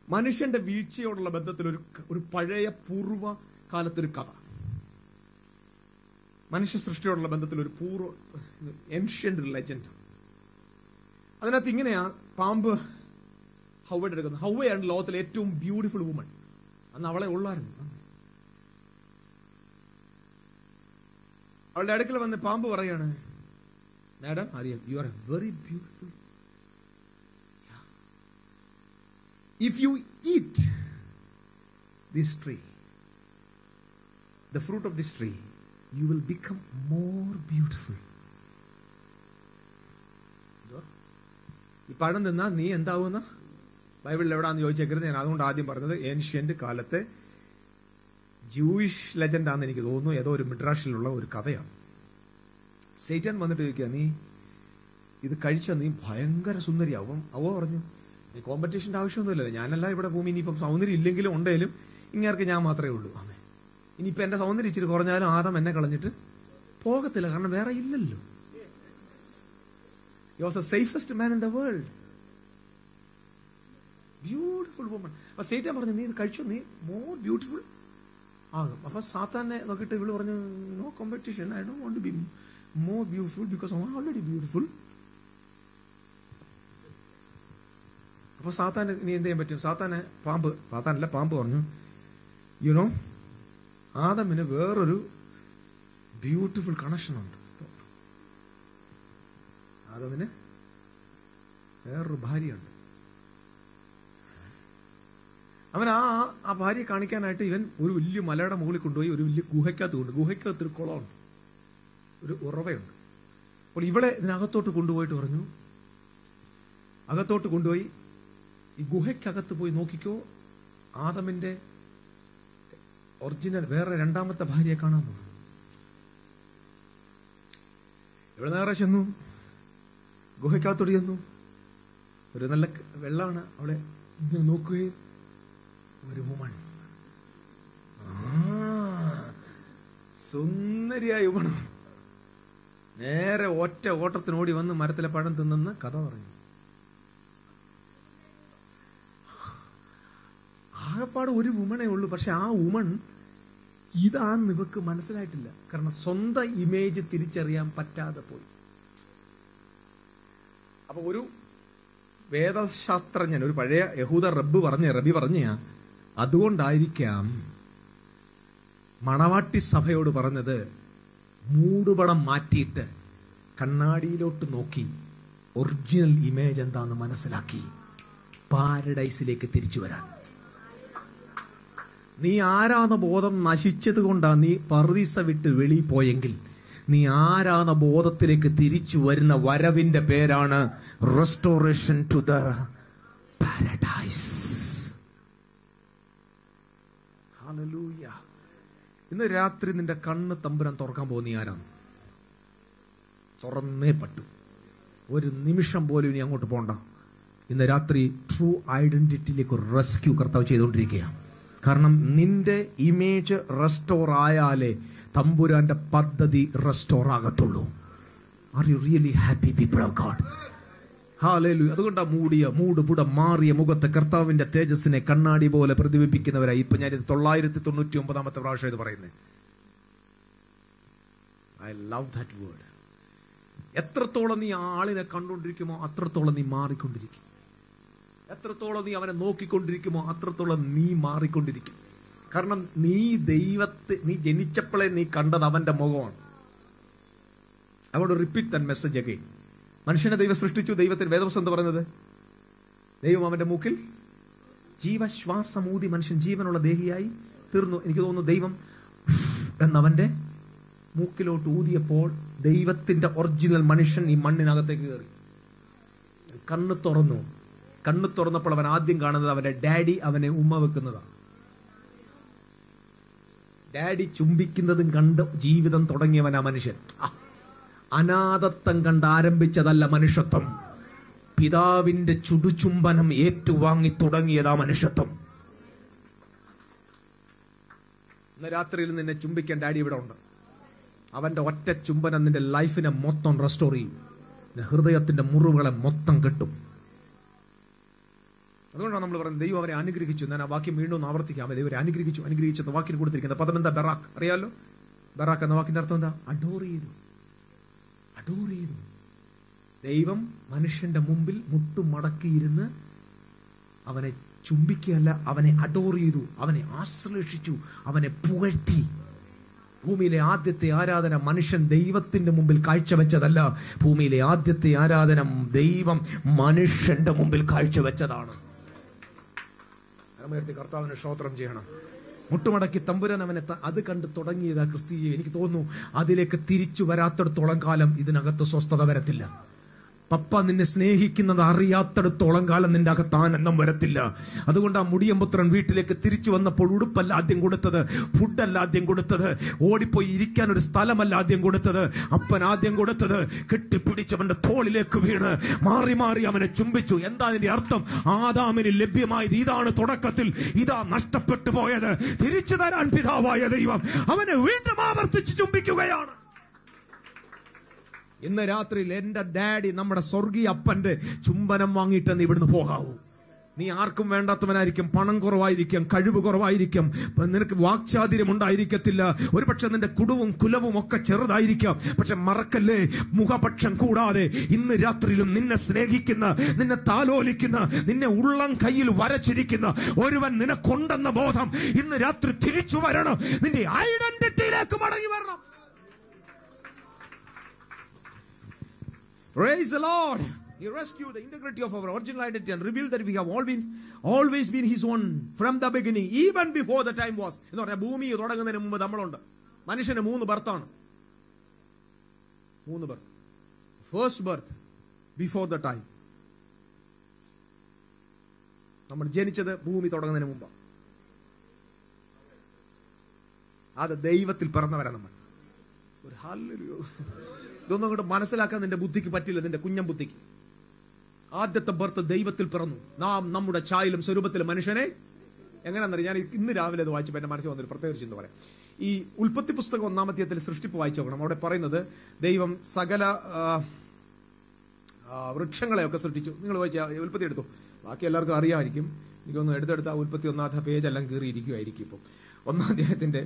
മനുഷ്യന്റെ വീഴ്ചയോടുള്ള ബന്ധത്തിൽ ഒരു ഒരു പഴയ പൂർവ്വ കാലത്തൊരു കഥ മനുഷ്യ സൃഷ്ടിയോടുള്ള ബന്ധത്തിൽ ഒരു പൂർവ്വ ഏൻഷ്യന്റ് ലെജൻഡ് അതിനകത്ത് ഇങ്ങനെയാ പാമ്പ് ഹൗവയുടെ എടുക്കുന്നത് ഹൗവയാണ് ലോകത്തിലെ ഏറ്റവും ബ്യൂട്ടിഫുൾ വുമൺ അന്ന് അവളെ ഉള്ളായിരുന്നു അവളുടെ അടുക്കൽ വന്ന് പാമ്പ് പറയാണ് മാഡം അറിയാം you are a very beautiful if you eat this tree the fruit of this tree you will become more beautiful ഈ പഴം നിന്നാൽ നീ എന്താവുന്ന ബൈബിളിൽ എവിടാന്ന് ചോദിച്ചേക്കരുത് ഞാൻ അതുകൊണ്ട് ആദ്യം പറഞ്ഞത് ഏൻഷ്യന്റ് കാലത്തെ ജൂയിഷ് ലെജൻഡ് ആണെന്ന് എനിക്ക് തോന്നുന്നു ഏതോ ഒരു മിഡ്രാഷിലുള്ള ഒരു കഥയാണ് സേറ്റാൻ വന്നിട്ട് ചോദിക്കുക നീ ഇത് കഴിച്ചാൽ നീ ഭയങ്കര സുന്ദരിയാവും അവ പറഞ്ഞു നീ കോമ്പറ്റീഷൻ്റെ ആവശ്യമൊന്നുമില്ലല്ലോ ഞാനല്ല ഇവിടെ ഭൂമി ഇനിയിപ്പം സൗന്ദര്യം ഇല്ലെങ്കിലും ഉണ്ടെങ്കിലും ഇങ്ങേർക്ക് ഞാൻ മാത്രമേ ഉള്ളൂ ആമേ ഇനിയിപ്പോൾ എൻ്റെ സൗന്ദര്യം ഇച്ചിരി കുറഞ്ഞാലും ആദം എന്നെ കളഞ്ഞിട്ട് പോകത്തില്ല കാരണം വേറെ ഇല്ലല്ലോ He was the safest man in the world. Beautiful woman അപ്പൊ സേറ്റാൻ പറഞ്ഞു നീ ഇത് കഴിച്ചു നീ മോർ ബ്യൂട്ടിഫുൾ ആകും അപ്പൊ സാത്താനെ നോക്കിയിട്ട് ഇവള് പറഞ്ഞു no competition I do won't be more beautiful because I already beautiful അപ്പൊ സാത്താൻ ഇനി എന്ത് ചെയ്യാൻ പറ്റും സാത്താനെ പാമ്പ് സാത്താനല്ല പാമ്പ് പറഞ്ഞു യുനോ ആദമിന് വേറൊരു ബ്യൂട്ടിഫുൾ കണക്ഷൻ ഉണ്ട് സ്തോത്രം ആദമിന് വേറൊരു ഭാര്യയുണ്ട് അവൻ ആ ആ ഭാര്യയെ കാണിക്കാനായിട്ട് ഇവൻ ഒരു വലിയ മലയുടെ മുകളിൽ കൊണ്ടുപോയി ഒരു വലിയ ഗുഹയ്ക്കകത്ത് കൊണ്ട് ഗുഹയ്ക്കകത്ത് ഒരു കുളമുണ്ട് ഒരു ഉറവയുണ്ട് അപ്പോൾ ഇവളെ ഇതിനകത്തോട്ട് കൊണ്ടുപോയിട്ട് പറഞ്ഞു അകത്തോട്ട് കൊണ്ടുപോയി ഈ ഗുഹയ്ക്കകത്ത് പോയി നോക്കിക്കോ ആദമിന്റെ ഒറിജിനൽ വേറെ രണ്ടാമത്തെ ഭാര്യയെ കാണാൻ പറഞ്ഞു ഇവിടെ നേരെ ചെന്നു ഗുഹയ്ക്കകത്തോട് ചെന്നു ഒരു നല്ല ക- വെള്ളമാണ് അവളെ ഇങ്ങനെ നോക്കുകയും ഒരു വുമൺ സുന്ദരിയായ വുമൺ നേരെ ഒറ്റ ഓട്ടത്തിന് ഓടി വന്ന് മരത്തിലെ പഴം തിന്നെന്ന് കഥ പറഞ്ഞു ആകപ്പാട് ഒരു വുമണേ ഉള്ളൂ പക്ഷെ ആ വുമൺ ഇതാണെന്ന് ഇവക്ക് മനസ്സിലായിട്ടില്ല കാരണം സ്വന്തം ഇമേജ് തിരിച്ചറിയാൻ പറ്റാതെ പോയി അപ്പൊ ഒരു വേദശാസ്ത്രജ്ഞൻ ഒരു പഴയ യഹൂദ റബ്ബ് പറഞ്ഞ റബി പറഞ്ഞ അതുകൊണ്ടായിരിക്കാം മണവാട്ടി സഭയോട് പറഞ്ഞത് മൂടുപടം മാറ്റിയിട്ട് കണ്ണാടിയിലോട്ട് നോക്കി ഒറിജിനൽ ഇമേജ് എന്താന്ന് മനസ്സിലാക്കി പാരഡൈസിലേക്ക് തിരിച്ചു വരാൻ നീ ആരാന്ന ബോധം നശിച്ചത് കൊണ്ടാ നീ പറുദീസ വിട്ട് വെളിയിൽ പോയെങ്കിൽ നീ ആരാന്ന ബോധത്തിലേക്ക് തിരിച്ചു വരുന്ന വരവിന്റെ പേരാണ് restoration to the paradise hallelujah ഇന്ന് രാത്രി നിന്റെ കണ്ണ് തമ്പുരാൻ തുറക്കാൻ പോകുന്ന നീ ആരാണ് തുറന്നേ പറ്റൂ ഒരു നിമിഷം പോലും ഇനി അങ്ങോട്ട് പോണ്ട ഇന്ന് രാത്രി ട്രൂ ഐഡന്റിറ്റിയിലേക്ക് ഒരു റെസ്ക്യൂ കർത്താവ് ചെയ്തുകൊണ്ടിരിക്കുകയാണ് കാരണം നിന്റെ ഇമേജ് റെസ്റ്റോർ ആയാലേ തമ്പുരാന്റെ പദ്ധതി റെസ്റ്റോർ ആകത്തുള്ളൂ are you really happy people of God ഹാലേലു അതുകൊണ്ടാ മൂടിയ മൂട് പുട മാറിയ മുഖത്തെ കർത്താവിന്റെ തേജസ്സിനെ കണ്ണാടി പോലെ പ്രതിബിംബിക്കുന്നവരായി ഇപ്പൊ ഞാൻ ഇത് തൊള്ളായിരത്തി തൊണ്ണൂറ്റി ഒമ്പതാമത്തെ പ്രാവശ്യം ഇത് പറയുന്നത് ഐ ലവ് ദാറ്റ് വേർഡ് എത്രത്തോളം നീ ആ ആളിനെ കണ്ടുകൊണ്ടിരിക്കുമോ അത്രത്തോളം നീ മാറിക്കൊണ്ടിരിക്കും എത്രത്തോളം നീ അവനെ നോക്കിക്കൊണ്ടിരിക്കുമോ അത്രത്തോളം നീ മാറിക്കൊണ്ടിരിക്കും കാരണം നീ ദൈവത്തെ നീ ജനിച്ചപ്പോഴേ നീ കണ്ടത് അവന്റെ മുഖമാണ് അതുകൊണ്ട് റിപ്പീറ്റ് തൻ മെസ്സേജ് ഒക്കെ മനുഷ്യനെ ദൈവം സൃഷ്ടിച്ചു ദൈവത്തിന് വേദവസം എന്താ പറയുന്നത് ദൈവം അവന്റെ മൂക്കിൽ ജീവശ്വാസമൂതി മനുഷ്യൻ ജീവനുള്ള ദേഹിയായി തീർന്നു എനിക്ക് തോന്നുന്നു ദൈവം എന്നവന്റെ മൂക്കിലോട്ട് ഊതിയപ്പോൾ ദൈവത്തിന്റെ ഒറിജിനൽ മനുഷ്യൻ ഈ മണ്ണിനകത്തേക്ക് കയറി കണ്ണ് തുറന്നു കണ്ണ് തുറന്നപ്പോൾ അവൻ ആദ്യം കാണുന്നത് അവന്റെ ഡാഡി അവനെ ഉമ്മ വെക്കുന്നതാണ് ഡാഡി ചുംബിക്കുന്നതും കണ്ട് ജീവിതം തുടങ്ങിയവൻ ആ മനുഷ്യൻ ആ, അനാഥത്വം കണ്ട് ആരംഭിച്ചതല്ല മനുഷ്യത്വം പിതാവിന്റെ ചുടുചുംബനം ഏറ്റുവാങ്ങി തുടങ്ങിയതാ മനുഷ്യത്വം ഇന്ന് രാത്രിയിൽ നിന്നെ ചുംബിക്കാൻ ഡാഡി ഇവിടെ ഉണ്ട് അവന്റെ ഒറ്റ ചുംബനം നിന്റെ ലൈഫിനെ മൊത്തം റെസ്റ്റോർ ചെയ്യും നിന്റെ ഹൃദയത്തിന്റെ മുറിവുകളെ മൊത്തം കെട്ടും അതുകൊണ്ടാണ് നമ്മൾ പറയുന്നത് ദൈവം അവരെ അനുഗ്രഹിച്ചു ഞാൻ ആ വാക്യം വീണ്ടും ഒന്ന് ആവർത്തിക്കാം ദൈവം അവരെ അനുഗ്രഹിച്ചു അനുഗ്രഹിച്ചെന്ന വാക്കിന് കൊടുത്തിരിക്കുന്നത് പദം എന്താ ബെറാക്ക് അറിയാലോ ബെറാക്ക് എന്ന വാക്കിന്റെ അർത്ഥം എന്താ അഡോർ ചെയ്തു അഡോർ ചെയ്തു ദൈവം മനുഷ്യന്റെ മുമ്പിൽ മുട്ടുമടക്കിയിരുന്ന് അവനെ ചുംബിക്കുകയല്ല അവനെ അഡോർ ചെയ്തു അവനെ ആശ്ലേഷിച്ചു അവനെ പുകഴ്ത്തി ഭൂമിയിലെ ആദ്യത്തെ ആരാധന മനുഷ്യൻ ദൈവത്തിന്റെ മുമ്പിൽ കാഴ്ചവെച്ചതല്ല ഭൂമിയിലെ ആദ്യത്തെ ആരാധന ദൈവം മനുഷ്യന്റെ മുമ്പിൽ കാഴ്ചവെച്ചതാണ് കരമുയർത്തി കർത്താവിന് സ്തോത്രം ചെയ്യണം മുട്ടുമടക്കി തമ്പുരാൻ അവനെ ത- അത് കണ്ട് തുടങ്ങിയതാ ക്രിസ്തീയ എനിക്ക് തോന്നുന്നു അതിലേക്ക് തിരിച്ചു വരാത്തിടത്തോളം കാലം ഇതിനകത്ത് സ്വസ്ഥത വരത്തില്ല പപ്പ നിന്നെ സ്നേഹിക്കുന്നത് അറിയാത്തിടത്തോളം കാലം നിന്റെ അകത്ത് ആനന്ദം വരത്തില്ല അതുകൊണ്ട് ആ മുടിയമ്പുത്രൻ വീട്ടിലേക്ക് തിരിച്ചു വന്നപ്പോൾ ഉടുപ്പല്ല ആദ്യം കൊടുത്തത് ഫുഡല്ല ആദ്യം കൊടുത്തത് ഓടിപ്പോയി ഇരിക്കാൻ ഒരു സ്ഥലമല്ല ആദ്യം കൊടുത്തത് അപ്പൻ ആദ്യം കൊടുത്തത് കെട്ടിപ്പിടിച്ചവന്റെ തോളിലേക്ക് വീണ് മാറി മാറി അവനെ ചുംബിച്ചു എന്താ അതിന്റെ അർത്ഥം ആദാമിന് ലഭ്യമായത് ഇതാണ് തുടക്കത്തിൽ ഇതാ നഷ്ടപ്പെട്ടു പോയത് തിരിച്ചു തരാൻ പിതാവായ ദൈവം അവനെ വീണ്ടും ആവർത്തിച്ച് ചുംബിക്കുകയാണ് ഇന്ന് രാത്രിയിൽ എൻ്റെ ഡാഡി നമ്മുടെ സ്വർഗീയ അപ്പന്റെ ചുംബനം വാങ്ങിയിട്ട് നീ ഇവിടുന്ന് പോകാവൂ നീ ആർക്കും വേണ്ടാത്തവനായിരിക്കും പണം കുറവായിരിക്കും കഴിവ് കുറവായിരിക്കും ഇപ്പൊ നിനക്ക് വാക്ചാതിര്യം ഉണ്ടായിരിക്കത്തില്ല ഒരുപക്ഷെ നിന്റെ കുടുവും കുലവും ഒക്കെ ചെറുതായിരിക്കാം പക്ഷെ മറക്കല്ലേ മുഖപക്ഷം കൂടാതെ ഇന്ന് രാത്രിയിലും നിന്നെ സ്നേഹിക്കുന്ന നിന്നെ താലോലിക്കുന്ന നിന്നെ ഉള്ളം കയ്യിൽ വരച്ചിരിക്കുന്ന ഒരുവൻ നിനക്കൊണ്ടെന്ന ബോധം ഇന്ന് രാത്രി തിരിച്ചു വരണം നിന്റെ ഐഡന്റിറ്റിയിലേക്ക് മടങ്ങി വരണം Praise the Lord. He rescued the integrity of our original identity and revealed that we have always, always been His own from the beginning, even before the time was. എന്ന് പറഞ്ഞാൽ ഭൂമി തുടങ്ങുന്നതിന് മുമ്പ് നമ്മളുണ്ട് മനുഷ്യന് മൂന്ന് ബർത്താണ് മൂന്ന് birth first birth before the time നമ്മൾ ജനിച്ചത് ഭൂമി തുടങ്ങുന്നതിന് മുമ്പ് അത് ദൈവത്തിൽ പിറന്നവരാ നമ്മൾ ഒരു ഹല്ലേലൂയ ഇതൊന്നും അങ്ങോട്ട് മനസ്സിലാക്കാൻ നിന്റെ ബുദ്ധിക്ക് പറ്റില്ല നിന്റെ കുഞ്ഞൻ ബുദ്ധിക്ക് ആദ്യത്തെ ബർത്ത് ദൈവത്തിൽ പിറന്നു നാം നമ്മുടെ ചായലും സ്വരൂപത്തിലും മനുഷ്യനെ എങ്ങനെയാണെന്നറിയാം ഞാൻ ഇന്ന് രാവിലെ അത് വായിച്ചപ്പോൾ എൻ്റെ മനസ്സിൽ വന്നൊരു പ്രത്യേക ചിന്ത പറയാം ഈ ഉൽപ്പത്തി പുസ്തകം ഒന്നാമധ്യത്തിൽ സൃഷ്ടിപ്പ് വായിച്ചു നോക്കണം അവിടെ പറയുന്നത് ദൈവം സകല ആ, ആ, വൃക്ഷങ്ങളെയൊക്കെ സൃഷ്ടിച്ചു നിങ്ങൾ വായിച്ച ഉൽപ്പത്തി എടുത്തു ബാക്കി എല്ലാവർക്കും അറിയാമായിരിക്കും എനിക്കൊന്ന് എടുത്തെടുത്ത ആ ഉൽപ്പത്തി ഒന്നാമത്തെ പേജ് എല്ലാം കീറിയിരിക്കുമായിരിക്കും ഇപ്പം ഒന്നാം അദ്ദേഹത്തിൻ്റെ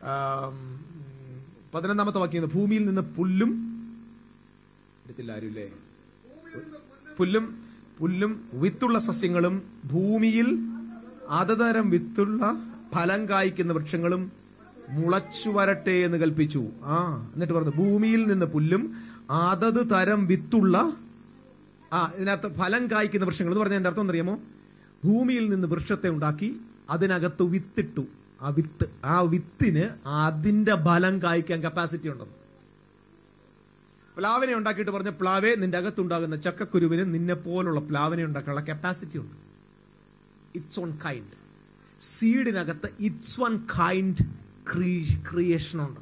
പതിനൊന്നാമത്തെ വാക്യം ഭൂമിയിൽ നിന്ന് പുല്ലും എടുത്തില്ല ആരുമില്ലേ പുല്ലും പുല്ലും വിത്തുള്ള സസ്യങ്ങളും ഭൂമിയിൽ അതതരം വിത്തുള്ള ഫലം കായ്ക്കുന്ന വൃക്ഷങ്ങളും മുളച്ചു വരട്ടെ എന്ന് കൽപ്പിച്ചു ആ എന്നിട്ട് പറഞ്ഞു ഭൂമിയിൽ നിന്ന് പുല്ലും അതത് തരം വിത്തുള്ള ആ ഇതിനകത്ത് ഫലം കായ്ക്കുന്ന വൃക്ഷങ്ങൾ എന്ന് പറഞ്ഞാൽ എൻ്റെ അർത്ഥം അറിയാമോ ഭൂമിയിൽ നിന്ന് വൃക്ഷത്തെ ഉണ്ടാക്കി അതിനകത്ത് വിത്തിട്ടു ആ വിത്ത് ആ വിത്തിന് അതിന്റെ ഫലം കായ്ക്കാൻ കപ്പാസിറ്റി ഉണ്ടെന്ന് പ്ലാവിനെ ഉണ്ടാക്കിയിട്ട് പറഞ്ഞ പ്ലാവേ നിന്റെ അകത്തുണ്ടാകുന്ന ചക്കക്കുരുവിന് നിന്നെ പോലുള്ള പ്ലാവിനെ ഉണ്ടാക്കാനുള്ള കപ്പാസിറ്റി ഉണ്ട് ഇറ്റ്സ് ഓൺ കൈൻഡ് സീഡിനകത്ത് ഇറ്റ്സ് വൺ കൈൻഡ് ക്രിയേഷൻ ഉണ്ട്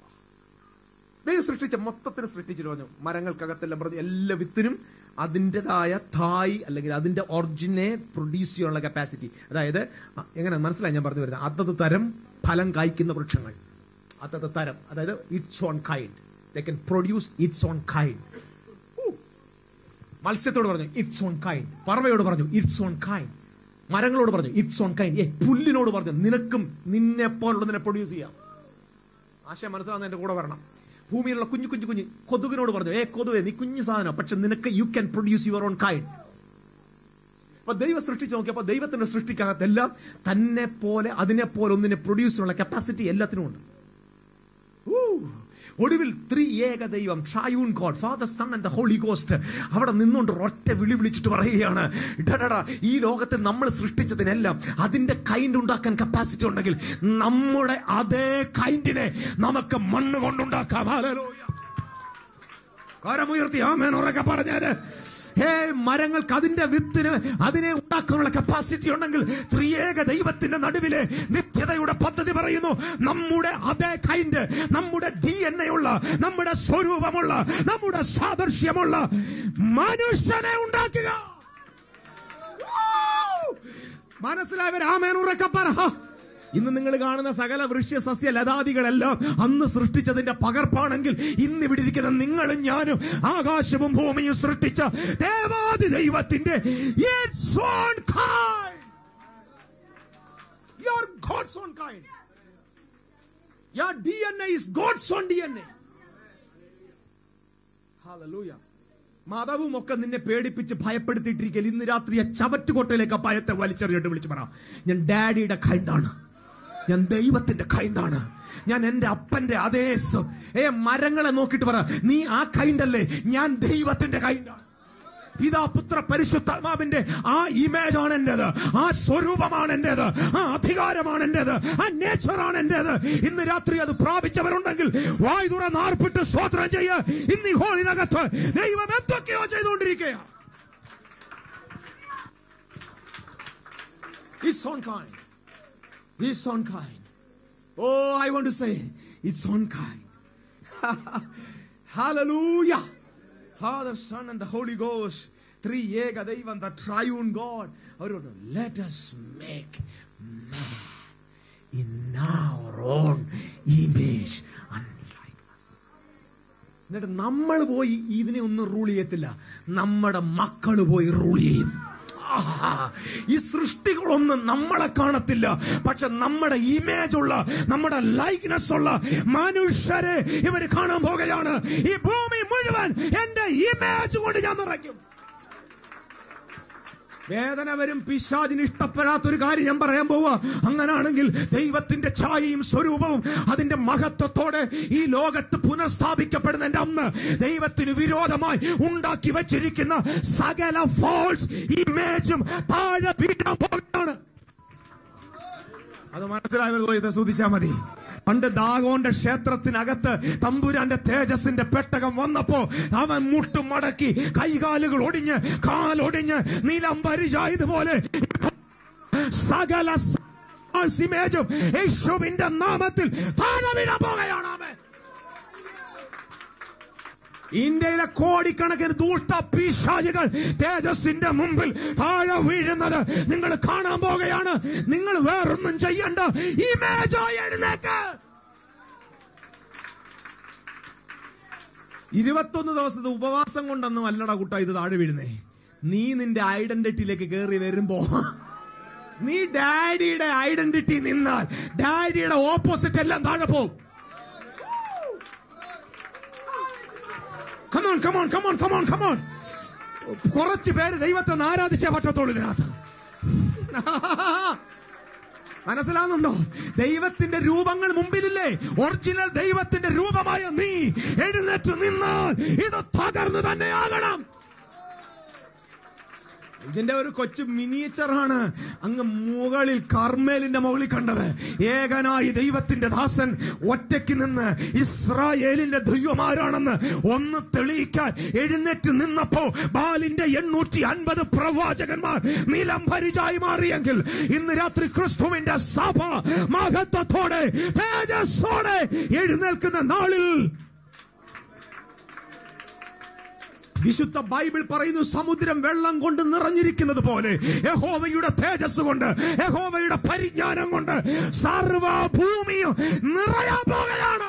ദൈവം സൃഷ്ടിച്ച മൊത്തത്തിന് സൃഷ്ടിച്ചിട്ട് പറഞ്ഞു മരങ്ങൾക്കകത്തെല്ലാം പറഞ്ഞു എല്ലാ വിത്തിനും അതിൻ്റെതായ തായ് അല്ലെങ്കിൽ അതിൻ്റെ ഒറിജിനെ പ്രൊഡ്യൂസ് ചെയ്യാനുള്ള കപ്പാസിറ്റി അതായത് അ- എങ്ങനെ മനസ്സിലായി ഞാൻ പറഞ്ഞു വരുന്നത് അതത് തരം ഫലം കായ്ക്കുന്ന വൃക്ഷങ്ങൾ അതത് തരം അതായത് its own kind they can produce its own kind മത്സ്യത്തോട് പറഞ്ഞു ഇറ്റ്സ് ഓൺ കൈൻഡ് പറവയോട് പറഞ്ഞു ഇറ്റ്സ് ഓൺ കൈൻഡ് മരങ്ങളോട് പറഞ്ഞു ഇറ്റ്സ് ഓൺ കൈൻഡ് ഏ പുല്ലിനോട് പറഞ്ഞു നിനക്കും നിന്നെ പോലുള്ളതിനെ പ്രൊഡ്യൂസ് ചെയ്യാം ആശയം മനസ്സിലാവുന്ന എൻ്റെ കൂടെ വരണം ഭൂമിയിലുള്ള കുഞ്ഞു കുഞ്ഞു കുഞ്ഞു കൊതുകിനോട് പറഞ്ഞു ഏ കൊതുവേ നീ കുഞ്ഞു സാധനം പക്ഷെ നിനക്ക് you can produce your own kind അപ്പൊ ദൈവം സൃഷ്ടിച്ച് നോക്കിയപ്പോൾ ദൈവത്തിന്റെ സൃഷ്ടിക്കകത്തെല്ലാം തന്നെ പോലെ അതിനെ പോലെ ഒന്നിനെ പ്രൊഡ്യൂസ് ചെയ്യാനുള്ള കപ്പാസിറ്റി എല്ലാത്തിനും ഉണ്ട് ഊ. ഒടുവിൽ ത്രീ ഏക ദൈവം triune God Father Son and the Holy Ghost അവിടെ നിന്നുകൊണ്ട് ഒറ്റ വിളി വിളിച്ചിട്ട് പറയുകയാണ് "ഡഡടാ, ഈ ലോകത്തിൽ നമ്മൾ സൃഷ്ടിച്ചതിനെല്ലാം അതിന്റെ കൈൻഡ് ഉണ്ടാക്കാൻ കപ്പാസിറ്റി ഉണ്ടെങ്കിൽ നമ്മുടെ അതേ കൈൻഡിനെ നമുക്ക് മണ്ണ് കൊണ്ടുണ്ടാക്കാം ഹല്ലേലൂയ. കരമുയർത്തി ആമേൻ ഉറക്കെ പറഞ്ഞാല് ഹേ മരങ്ങൾക്ക് അതിന്റെ വിത്തിന് അതിനെ ഉണ്ടാക്കാനുള്ള കപ്പാസിറ്റി ഉണ്ടെങ്കിൽ ത്രിയേക ദൈവത്തിന്റെ നടുവിലെ നിത്യതയുടെ പദ്ധതി പറയുന്നു നമ്മുടെ അതേ കൈൻഡ് നമ്മുടെ ഡി എൻ എ ഉള്ള നമ്മുടെ സ്വരൂപമുള്ള നമ്മുടെ സാദൃശ്യമുള്ള മനുഷ്യനെ ഉണ്ടാക്കുക മനസ്സിലായവർ ആമേൻ ഉറക്കെ പറ ഇന്ന് നിങ്ങൾ കാണുന്ന സകല വൃക്ഷ്യ സസ്യ ലതാദികളെല്ലാം അന്ന് സൃഷ്ടിച്ചതിന്റെ പകർപ്പാണെങ്കിൽ ഇന്ന് ഇവിടെ ഇരിക്കുന്ന നിങ്ങളും ഞാനും ആകാശവും ഭൂമിയും സൃഷ്ടിച്ച ദേവാദി ദൈവത്തിന്റെ its own kind. God's own kind. Your DNA is God's own DNA. Hallelujah. മാതാവും ഒക്കെ നിന്നെ പേടിപ്പിച്ച് ഭയപ്പെടുത്തിയിട്ടിരിക്കൽ ഇന്ന് രാത്രി ആ ചവറ്റുകൊട്ടയിലേക്ക് ആ ഭയത്തെ വലിച്ചെറിഞ്ഞിട്ട് വിളിച്ചു പറ ഞാൻ ഡാഡിയുടെ കൈണ്ടാണ് ഞാൻ ദൈവത്തിന്റെ കൈണ്ടാണ് ഞാൻ എൻ്റെ അപ്പന്റെ അതേ സ്വ- ഏ മരങ്ങളെ നോക്കിയിട്ട് പറ നീ ആ കൈണ്ടല്ലേ ഞാൻ ദൈവത്തിന്റെ കൈണ്ടാണ് പിതാ പുത്ര പരിശുദ്ധാത്മാവിന്റെ ആ ഇമേജ് ആണ് എന്റേത് ആ സ്വരൂപമാണ് എന്റേത് ആ അധികാരമാണ് എന്റേത് ആ നേച്ചറാണ് എന്റേത് ഇന്ന് രാത്രി അത് പ്രാപിച്ചവരുണ്ടെങ്കിൽ വായു തുറന്ന് ആർപ്പിട്ട് സ്തോത്രം ചെയ്യ ഇന്ന് ഈ ഹോളിനകത്ത് ദൈവം എന്തൊക്കെയോ ചെയ്തുകൊണ്ടിരിക്കുക It's on kind. It's on kind. Oh, I want to say, it's on kind. Hallelujah. Father, Son, and the Holy Ghost, three Ega Devan, the triune God. അവരോട് let us make man in our own image and likeness. എന്നിട്ട് നമ്മൾ പോയി ഇതിനെ ഒന്നും rule ചെയ്യത്തില്ല നമ്മുടെ മക്കൾ പോയി റൂൾ ചെയ്യും ആഹാ. ഈ സൃഷ്ടികളൊന്നും നമ്മളെ കാണത്തില്ല പക്ഷെ നമ്മുടെ ഇമേജ് ഉള്ള നമ്മുടെ ലൈക്നെസ് ഉള്ള മനുഷ്യരെ ഇവര് കാണാൻ പോകുകയാണ് ഈ ഭൂമി മുഴുവൻ എന്റെ ഇമേജ് കൊണ്ട് ഞാൻ നിറയ്ക്കും വേദന വരും പിശാചിന് ഇഷ്ടപ്പെടാത്തൊരു കാര്യം ഞാൻ പറയാൻ പോവാ അങ്ങനാണെങ്കിൽ ദൈവത്തിന്റെ ഛായയും സ്വരൂപവും അതിന്റെ മഹത്വത്തോടെ ഈ ലോകത്ത് പുനഃസ്ഥാപിക്കപ്പെടുന്ന എന്റെ അന്ന് ദൈവത്തിന് വിരോധമായി ഉണ്ടാക്കി വെച്ചിരിക്കുന്ന സകല ഫോൾസ് ഇമേജും താഴെ വീഴാൻ പോകുകയാണ് അത് മനസ്സിലായവർ ശ്രദ്ധിച്ചാൽ മതി പണ്ട് ദാഗോന്റെ ക്ഷേത്രത്തിനകത്ത് തമ്പുരാന്റെ തേജസിന്റെ പെട്ടകം വന്നപ്പോ അവൻ മുട്ടും മടക്കി കൈകാലുകൾ ഒടിഞ്ഞ് കാലൊടിഞ്ഞ് നിലം പരിചായതുപോലെ സകല ഇമേജും യേശുവിന്റെ നാമത്തിൽ താഴെ വീഴാൻ പോകുകയാണ് അവൻ ഇന്ത്യയിലെ കോടിക്കണക്കിന് ദൂഷ്ട പിശാചികൾ തേജസ്സിന്റെ മുമ്പിൽ താഴെ വീഴുന്നത് നിങ്ങൾ കാണാൻ പോകുകയാണ് നിങ്ങൾ വേറൊന്നും ചെയ്യണ്ട ഇമേജോ എഴുന്നേക്ക് ഇരുപത്തൊന്ന് ദിവസത്തെ ഉപവാസം കൊണ്ടൊന്നും അല്ലട കുട്ട ഇത് താഴെ വീഴുന്നേ നീ നിന്റെ ഐഡന്റിറ്റിയിലേക്ക് കയറി വരുമ്പോ നീ ഡാഡിയുടെ ഐഡന്റിറ്റി നിന്നാൽ ഡാഡിയുടെ ഓപ്പോസിറ്റ് എല്ലാം താഴെ പോകും come on come on come on come on come on കുറച്ച് പേര് ദൈവത്തെ ഒന്ന് ആരാധിച്ചേ പറ്റത്തുള്ളൂ ഇതിനകത്ത് മനസ്സിലാകുന്നുണ്ടോ ദൈവത്തിന്റെ രൂപങ്ങൾ മുമ്പിലില്ലേ ഒറിജിനൽ ദൈവത്തിന്റെ രൂപമായ നീ എഴുന്നേറ്റ് നിന്നാൽ ഇത് തകർന്നു തന്നെയാകണം ഇതിന്റെ ഒരു കൊച്ചു മിനിയേച്ചറാണ് അങ്ങ് മുകളിൽ കർമ്മേലിന്റെ മുകളിൽ കണ്ടത് ഏകനായി ദൈവത്തിന്റെ ദാസൻ ഒറ്റയ്ക്ക് നിന്ന് ഇസ്രായേലിന്റെ ദൈവമാരാണെന്ന് ഒന്ന് തെളിയിക്കാൻ എഴുന്നേറ്റ് നിന്നപ്പോ ബാലിന്റെ എണ്ണൂറ്റി അൻപത് പ്രവാചകന്മാർ നിലം പരിചായി മാറിയെങ്കിൽ ഇന്ന് രാത്രി ക്രിസ്തുവിന്റെ സഭ മഹത്വത്തോടെ തേജസ്സോടെ എഴുന്നേൽക്കുന്ന നാളിൽ വിശുദ്ധ ബൈബിൾ പറയുന്നു സമുദ്രം വെള്ളം കൊണ്ട് നിറഞ്ഞിരിക്കുന്നത് പോലെ യഹോവയുടെ തേജസ് കൊണ്ട് യഹോവയുടെ പരിജ്ഞാനം കൊണ്ട് സർവഭൂമിയും നിറയാൻ പോകുകയാണ്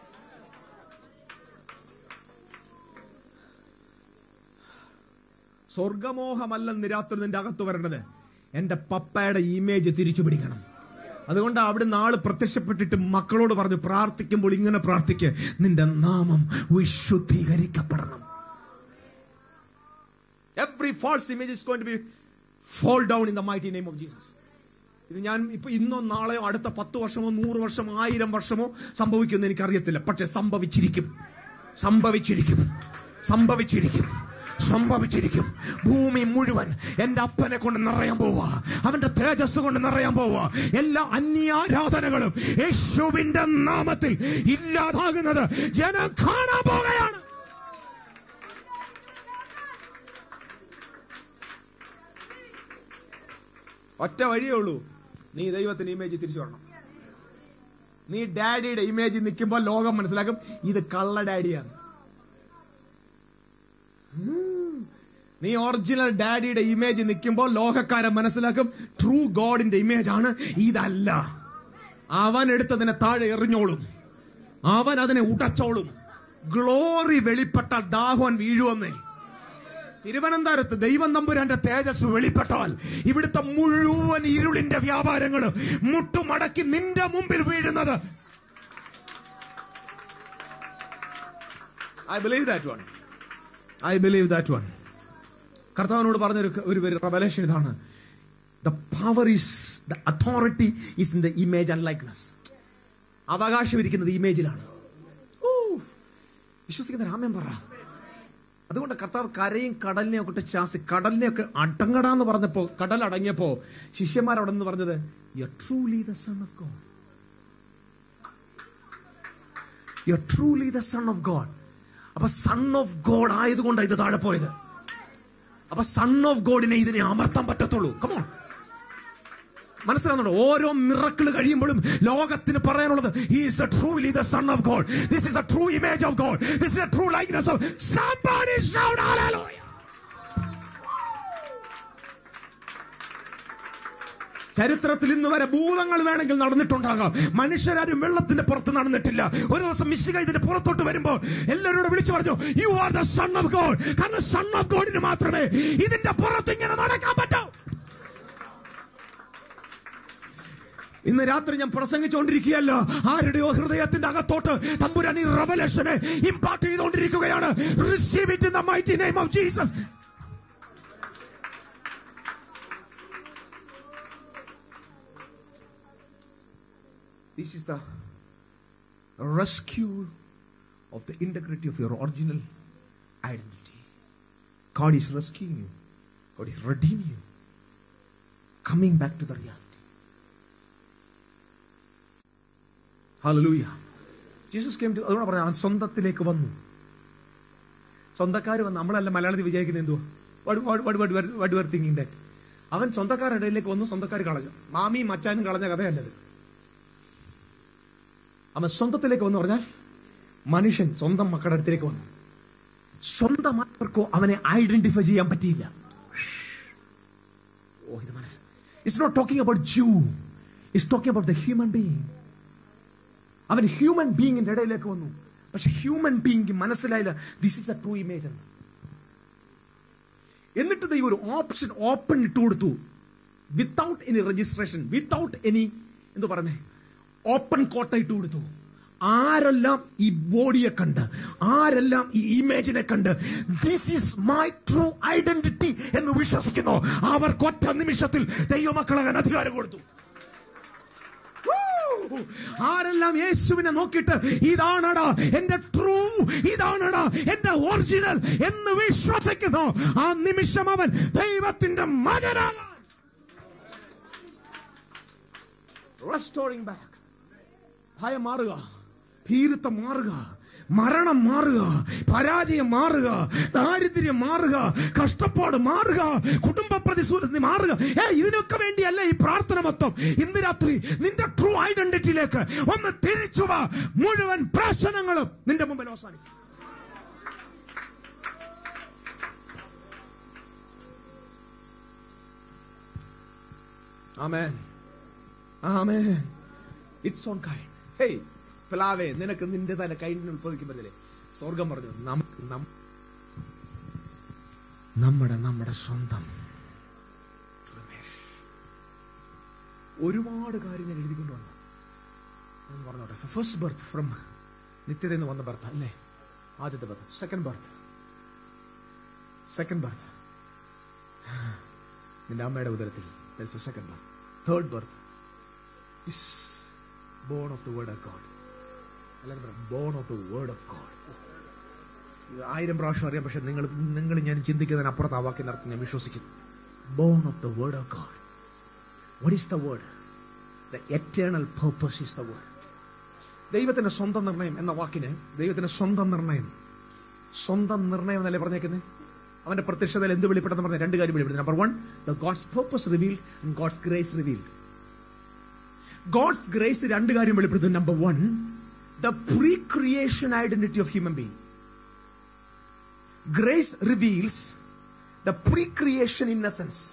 സ്വർഗമോഹമല്ലെന്ന് രാത്രി നിന്റെ അകത്ത് വരേണ്ടത് എന്റെ പപ്പയുടെ ഇമേജ് തിരിച്ചു പിടിക്കണം അതുകൊണ്ട് അവിടെ നാള് പ്രത്യക്ഷപ്പെട്ടിട്ട് മക്കളോട് പറഞ്ഞു പ്രാർത്ഥിക്കുമ്പോൾ ഇങ്ങനെ പ്രാർത്ഥിക്ക് നിന്റെ നാമം വിശുദ്ധീകരിക്കപ്പെടണം every false image is going to be fall down in the mighty name of Jesus ഇത് ഞാൻ ഇപ്പൊ ഇന്നോ നാളെയോ അടുത്ത പത്ത് വർഷമോ നൂറ് വർഷമോ ആയിരം വർഷമോ സംഭവിക്കുമെന്ന് എനിക്കറിയത്തില്ല പക്ഷെ സംഭവിച്ചിരിക്കും സംഭവിച്ചിരിക്കും സംഭവിച്ചിരിക്കും സംഭവിച്ചിരിക്കും ഭൂമി മുഴുവൻ എൻ്റെ അപ്പനെ കൊണ്ട് നിറയാൻ പോവാ അവന്റെ തേജസ് കൊണ്ട് നിറയാൻ പോവാ എല്ലാ അന്യാരാധനകളും യേശുവിന്റെ നാമത്തിൽ ഇല്ലാതാകുന്നത് ജനം കാണാൻ പോകുകയാണ് ഒറ്റ വഴിയേ ഉള്ളൂ നീ ദൈവത്തിന്റെ ഇമേജ് തിരിച്ചു വരണം നീ ഡാഡിയുടെ ഇമേജ് നിൽക്കുമ്പോൾ ലോകം മനസ്സിലാക്കും ഇത് കള്ള ഡാഡിയാണ് ഉം. നീ ഒറിജിനൽ ഡാഡിയുടെ ഇമേജ് നിൽക്കുമ്പോൾ ലോകക്കാരൻ മനസ്സിലാക്കും ട്രൂ ഗോഡിന്റെ ഇമേജ് ആണ് ഇതല്ല അവൻ എടുത്തതിനെ താഴെ എറിഞ്ഞോളും അവൻ അതിനെ ഉടച്ചോളും ഗ്ലോറി വെളിപ്പെട്ട ദാഹോൻ വീഴുവന്നേ തിരുവനന്തപുരത്ത് ദൈവം തമ്പുരാന്റെ തേജസ് വെളിപ്പെട്ടാൽ ഇവിടുത്തെ മുഴുവൻ ഇരുളിന്റെ വ്യാപാരങ്ങളും മുട്ടുമടക്കി നിന്റെ മുമ്പിൽ വീഴുന്നത് I believe that one I believe that one കർത്താവിനോട് പറഞ്ഞൊരു ഒരു റവലേഷൻ ഇതാണ് the power is the authority is in the image and likeness അവകാശം ഇരിക്കുന്നത് ഇമേജിലാണ് ഓ വിശ്വസിക്കുന്ന രാമൻ പറ അതുകൊണ്ട് കർത്താവ് കരയും കടലിനെയും ഒക്കെ ശാസി കടലിനെയൊക്കെ അടങ്ങടാന്ന് പറഞ്ഞപ്പോ കടൽ അടങ്ങിയപ്പോ ശിഷ്യന്മാർ അവിടെ നിന്ന് പറഞ്ഞത് you truly the Son of God you truly the Son of God അപ്പൊ സൺ ഓഫ് ഗോഡ് ആയതുകൊണ്ടാണ് ഇത് താഴെ പോയത് അപ്പൊ സൺ ഓഫ് ഗോഡിനെ ഇതിനെ അമർത്താൻ പറ്റത്തുള്ളൂ കമോൺ മനസ്സിലാകുന്നുണ്ടോ ഓരോ മിറക്കിൾ കഴിയുമ്പോഴും ലോകത്തിന് പറയാനുള്ളത് is the truly the Son of God this is the true image of God this is the true likeness of somebody shout hallelujah ചരിത്രത്തിൽ ഇന്ന് വരെ ഭൂതങ്ങൾ വേണമെങ്കിൽ നടന്നിട്ടുണ്ടാകാം മനുഷ്യരാരും വെള്ളത്തിന്റെ പുറത്ത് നടന്നിട്ടില്ല ഒരു ദിവസം മിശിക ഇതിന്റെ പുറത്തോട്ട് വരുമ്പോൾ എല്ലാവരോടും വിളിച്ചു പറഞ്ഞു you are the Son of God കാരണം സൺ ഓഫ് ഗോഡിന് മാത്രമേ ഇതിന്റെ പുറത്ത് ഇങ്ങനെ നടക്കാൻ പറ്റൂ ഇന്ന് രാത്രി ഞാൻ പ്രസംഗിച്ചുകൊണ്ടിരിക്കുകയല്ല ആരുടെയോ ഹൃദയത്തിന്റെ അകത്തോട്ട് തമ്പുരാൻ ഈ റവലേഷനെ ഇമ്പാർട്ട് ചെയ്തുകൊണ്ടിരിക്കുകയാണ് receive it in the mighty name of Jesus This is the rescue of the integrity of your original identity. God is rescuing you. God is redeeming you. Coming back to the reality. Hallelujah. Jesus came to അതുകൊണ്ട് പറയാം അവൻ സ്വന്തത്തിലേക്ക് വന്നു സ്വന്തക്കാർ വന്ന് നമ്മളല്ല മലയാളത്തിൽ വിചാരിക്കുന്നത് എന്തോ വട് വർ thinking that അവൻ സ്വന്തക്കാരുടെ ഇടയിലേക്ക് വന്നു സ്വന്തക്കാർ കളഞ്ഞു മാമിയും മച്ചാനും കളഞ്ഞ കഥയല്ലത് അവൻ സ്വന്തത്തിലേക്ക് വന്നു പറഞ്ഞാൽ മനുഷ്യൻ സ്വന്തം മക്കളുടെ അടുത്തേക്ക് വന്നു സ്വന്തം മക്കൾക്കോ അവനെ ഐഡന്റിഫൈ ചെയ്യാൻ പറ്റിയില്ല ഓ ഇത് മനസ്സ് it's not talking about Jew it's talking about the human being അവൻ ഹ്യൂമൻ ബീയിങ്ങിന്റെ ഇടയിലേക്ക് വന്നു പക്ഷെ ഹ്യൂമൻ ബീയിങ് മനസ്സിലായില്ല this is a true image എന്ന് എന്നിട്ട് ദൈവം ഒരു ഓപ്ഷൻ ഓപ്പൺ ഇട്ട് കൊടുത്തു without any registration without any എന്തു പറഞ്ഞേ ഓപ്പൺ കോട്ട ഇട്ട് കൊടുത്തു ആരെല്ലാം ഈ ബോഡിയെ കണ്ട് ആരെല്ലാം ഈ ഇമേജിനെ കണ്ട് this is my true identity എന്ന് വിശ്വസിക്കുന്നു അവർക്ക് ഒറ്റ നിമിഷത്തിൽ ദൈവമക്കളാകാൻ അധികാരം കൊടുത്തു ആരെല്ലാം യേശുവിനെ നോക്കിയിട്ട് ഇതാണടാ എന്റെ ട്രൂ ഇതാണടാ എന്റെ ഒറിജിനൽ എന്ന് വിശ്വസിക്കുന്നു ആ നിമിഷം അവൻ ദൈവത്തിന്റെ മകനാകാൻ റെസ്റ്റോറിംഗ് ബാക്ക് ഭയം മാറുക ഭീരുത്വം മാറുക മരണം മാറുക പരാജയം മാറുക ദാരിദ്ര്യം മാറുക കഷ്ടപ്പാട് മാറുക കുടുംബ പ്രതിസൂലി മാറുക ഏ ഇതിനൊക്കെ വേണ്ടിയല്ല ഈ പ്രാർത്ഥന മൊത്തം ഇന്ന് രാത്രി നിന്റെ ട്രൂ ഐഡന്റിറ്റിയിലേക്ക് ഒന്ന് തിരിച്ചു വാ മുഴുവൻ പ്രശ്നങ്ങളും നിന്റെ മുമ്പിൽ അവസാനിക്കും ആമേൻ ആമേൻ ഇറ്റ്സ് ഓൺ കൈൻഡ് ഹേയ് പ്ലാവേ നിനക്ക് നിന്റെ തന്നെ കൈൻഡിന് ഉത്ഭവിക്കുമ്പോഴേ സ്വർഗം പറഞ്ഞു നമുക്ക് നം- നമ്മുടെ നമ്മുടെ സ്വന്തം രമേഷ് ഒരുപാട് കാര്യം ഞാൻ എഴുതിക്കൊണ്ട് വന്നു എന്ന് പറഞ്ഞോട്ടെ ഫസ്റ്റ് ബർത്ത് ഫ്രം നിത്യതയിൽ നിന്ന് വന്ന ബർത്ത് അല്ലേ ആദ്യത്തെ birth second birth second birth നിന്റെ അമ്മയുടെ ഉദരത്തിൽ second birth third birth is born of the word of God എല്ലാവരും പറയാം born of the word of God ഇത് ആയിരം പ്രാവശ്യം അറിയാം പക്ഷെ നിങ്ങൾ നിങ്ങൾ ഞാൻ ചിന്തിക്കുന്നതിന് അപ്പുറത്ത് ആ വാക്കിന്റെ അർത്ഥം ഞാൻ വിശ്വസിക്കുന്നു born of the word of God what is the word the eternal purpose is the word ദൈവത്തിന്റെ സ്വന്തം നിർണയം എന്ന വാക്കിന് ദൈവത്തിന്റെ സ്വന്തം നിർണയം സ്വന്തം നിർണയം എന്നല്ലേ പറഞ്ഞേക്കുന്നത് അവന്റെ പ്രത്യക്ഷതയിൽ എന്ത് വെളിപ്പെട്ടെന്ന് പറഞ്ഞ രണ്ട് കാര്യം വെളിപ്പെടുത്തി number one the God's purpose revealed and God's grace revealed God's grace രണ്ട് കാര്യം വെളിപ്പെടുത്തുന്നു number one the pre creation identity of human being grace reveals the pre creation innocence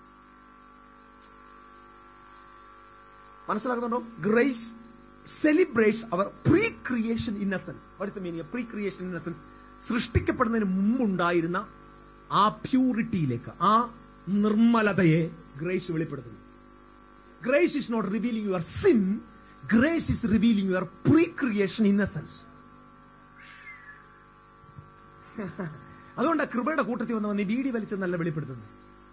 മനസ്സിലാക്കുന്നുണ്ടോ grace celebrates our pre creation innocence what is meaning pre creation innocence സൃഷ്ടിക്കപ്പെടുന്നതിന് മുമ്പുണ്ടായിരുന്ന ആ പ്യൂരിറ്റിയിലേക്ക് ആ നിർമ്മലതയെ ഗ്രേസ് വെളിപ്പെടുത്തുന്നു grace is not revealing your sin grace is revealing your pre creation innocence അതുകൊണ്ട് കൃപയുടെ കൂട്ടത്തിൽ വന്നവൻ നീ ബീഡി വലിച്ചെന്നല്ല വെളിപ്പെടുത്തുന്നത്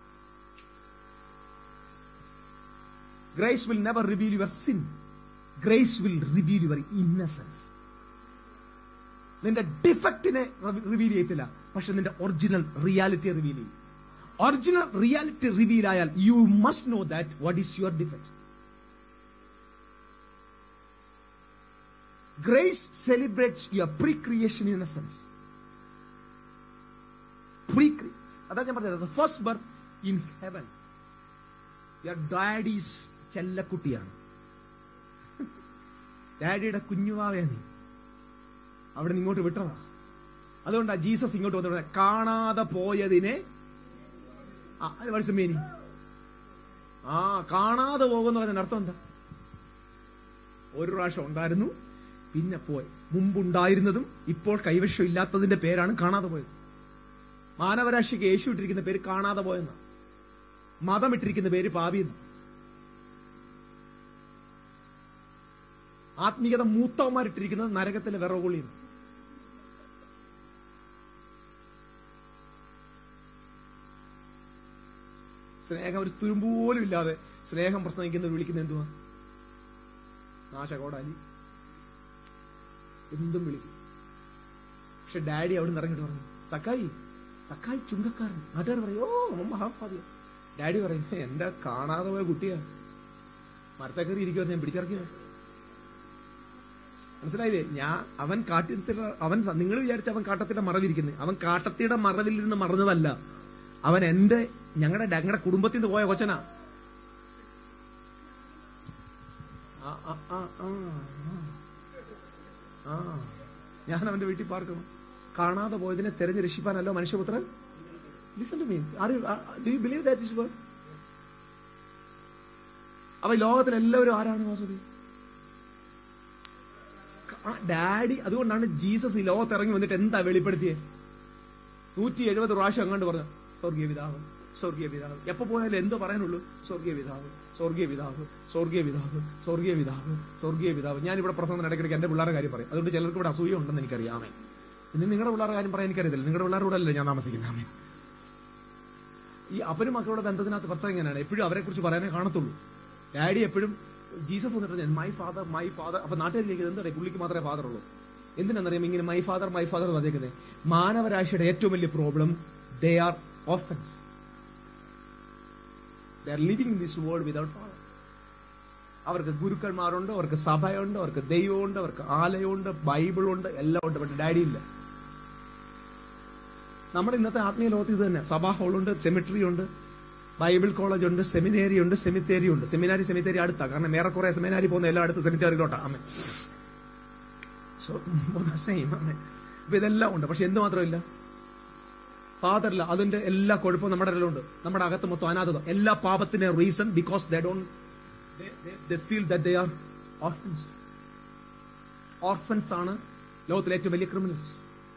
grace will never reveal your sin grace will reveal your innocence നിന്റെ ഡിഫക്റ്റിനെ റിവീൽ ചെയ്യത്തില്ല പക്ഷെ നിന്റെ ഒറിജിനൽ റിയാലിറ്റി റിവീൽ ചെയ്യും ഒറിജിനൽ റിയാലിറ്റി റിവീൽ ആയാൽ you must know that what is your defect grace celebrates your pre creation innocence pre അതാ ഞാൻ പറഞ്ഞത് first birth in heaven your daddy's ചെല്ലക്കുട്ടിയാണ് ഡാഡിയുടെ കുഞ്ഞുവാവേ നീ അവിടെ നിന്ന് ഇങ്ങോട്ട് വിട്ടതാ അതുകൊണ്ടാ ജീസസ് ഇങ്ങോട്ട് വന്നു കാണാതെ പോയതിനെ മീനി ആ കാണാതെ പോകുന്ന പറഞ്ഞ അർത്ഥം എന്താ ഒരു പ്രാവശ്യം ഉണ്ടായിരുന്നു പിന്നെ പോയി മുമ്പുണ്ടായിരുന്നതും ഇപ്പോൾ കൈവശം ഇല്ലാത്തതിന്റെ പേരാണ് കാണാതെ പോയത് മാനവരാശിക്ക് യേശു ഇട്ടിരിക്കുന്ന പേര് കാണാതെ പോയെന്ന മതം ഇട്ടിരിക്കുന്ന പേര് പാപിയെന്ന് ആത്മീയത മൂത്തവന്മാരിട്ടിരിക്കുന്നത് നരകത്തിലെ വിറകൊള്ളിയെന്ന് സ്നേഹം ഒരു തുരുമ്പ് പോലും ഇല്ലാതെ സ്നേഹം പ്രസംഗിക്കുന്നത് വിളിക്കുന്ന എന്തുവാ നാശകോടാലി എന്തും വിളിക്കും പക്ഷെ ഡാഡി അവിടെ നിന്ന് ഇറങ്ങിട്ട് പറഞ്ഞു സക്കായി സക്കായി ചുങ്കക്കാരൻ നാട്ടുകാർ പറയും ഓ അവൻ മഹാഭാവിയ ഡാഡി പറയും എന്റെ കാണാതെ പോയ കുട്ടിയാ മരത്തെ കയറി ഇരിക്കുവായിരുന്നു ഞാൻ പിടിച്ചിറക്കിയത് മനസ്സിലായില്ലേ ഞാൻ അവൻ കാട്ടത്തിന്റെ അവൻ നിങ്ങൾ വിചാരിച്ച അവൻ കാട്ടത്തിന്റെ മറവിരിക്കുന്നത് അവൻ കാട്ടത്തിയുടെ മറവിൽ നിന്ന് മറന്നതല്ല അവൻ എന്റെ ഞങ്ങളുടെ ഞങ്ങളുടെ കുടുംബത്തിൽ നിന്ന് പോയ കൊച്ചനാ ആ, ആ, ആ, ആ, ആ. ആ ഞാൻ അവന്റെ വീട്ടിൽ പാർക്കണം കാണാതെ പോയതിനെ തെരഞ്ഞു രക്ഷിപ്പാനല്ലോ മനുഷ്യപുത്രൻ listen to me are you do you believe that is word അപ്പൊ ഈ ലോകത്തിൽ എല്ലാവരും ആരാണ് വാസുദി ഡാഡി അതുകൊണ്ടാണ് ജീസസ് ഈ ലോകത്ത് ഇറങ്ങി വന്നിട്ട് എന്താ വെളിപ്പെടുത്തിയത് നൂറ്റി എഴുപത് പ്രാവശ്യം അങ്ങാണ്ട് പറഞ്ഞു സ്വർഗീയ പിതാവ് സ്വർഗീയ പിതാവ് എപ്പോ പോയാലും എന്തോ പറയാനുള്ളൂ സ്വർഗീയ പിതാവ് സ്വർഗീയ പിതാവ് സ്വർഗീയ പിതാവ് സ്വർഗീയ പിതാവ് സ്വർഗീയ പിതാവ് ഞാൻ ഇവിടെ പ്രസംഗം ഇടയ്ക്കിടയ്ക്ക് എന്റെ പിള്ളേരുടെ കാര്യം പറയും അതുകൊണ്ട് ചിലർക്ക് ഇവിടെ അസൂയ ഉണ്ടെന്ന് എനിക്കറിയാമേ പിന്നെ നിങ്ങളുടെ പിള്ളേരുടെ കാര്യം പറയാൻ എനിക്കറിയത്തില്ല നിങ്ങളുടെ പിള്ളേരുടെ അല്ലേ ഞാൻ താമസിക്കുന്നത് ആമേ ഈ അപ്പനും മക്കളുടെ ബന്ധത്തിനകത്ത് പ്രത്യേകം എങ്ങനെയാണ് എപ്പോഴും അവരെ കുറിച്ച് പറയാനേ കാണത്തുള്ളൂ ഡാഡി എപ്പോഴും ജീസസ് വന്നിട്ട് മൈ ഫാദർ മൈ ഫാദർ അപ്പൊ നാട്ടുകാരിലേക്ക് എന്താ പുള്ളിക്ക് മാത്രമേ ഫാദർ ഉള്ളൂ എന്തിനാണെന്നറിയാം ഇങ്ങനെ മൈ ഫാദർ മൈ ഫാദർ പറഞ്ഞേക്കുന്നത് മാനവരാശിയുടെ ഏറ്റവും വലിയ problem they are orphans they are living in this world without father അവർക്ക് ഗുരുക്കന്മാരുണ്ട് അവർക്ക് സഭയുണ്ട് അവർക്ക് ദൈവമുണ്ട് അവർക്ക് ആലയമുണ്ട് ബൈബിളുണ്ട് എല്ലാം ഉണ്ട് പക്ഷെ ഡാഡി ഇല്ല നമ്മുടെ ഇന്നത്തെ ആത്മീയ ലോകത്ത് ഇത് തന്നെ സഭാ ഹോളുണ്ട് സെമിട്രി ഉണ്ട് ബൈബിൾ കോളേജ് ഉണ്ട് സെമിനേരി ഉണ്ട് സെമിത്തേരി ഉണ്ട് സെമിനാരി സെമിത്തേരി അടുത്താ കാരണം ഏറെക്കുറെ സെമിനാരി പോകുന്ന എല്ലാ അടുത്ത് സെമിത്തേരിയിലോട്ടാ അമ്മ സോ സെയിം അമ്മ അപ്പൊ ഇതെല്ലാം ഉണ്ട് പക്ഷെ എന്ത് മാത്രമില്ല ഫാദറില്ല അതിന്റെ എല്ലാ കുഴപ്പവും നമ്മുടെ ഇടയിലുണ്ട് നമ്മുടെ അകത്ത് മൊത്തം അനാഥത എല്ലാ പാപത്തിന്റെ reason because they don't they feel that they are orphans orphans ആണ് ലോകത്തിലെ ഏറ്റവും വലിയ ക്രിമിനൽസ്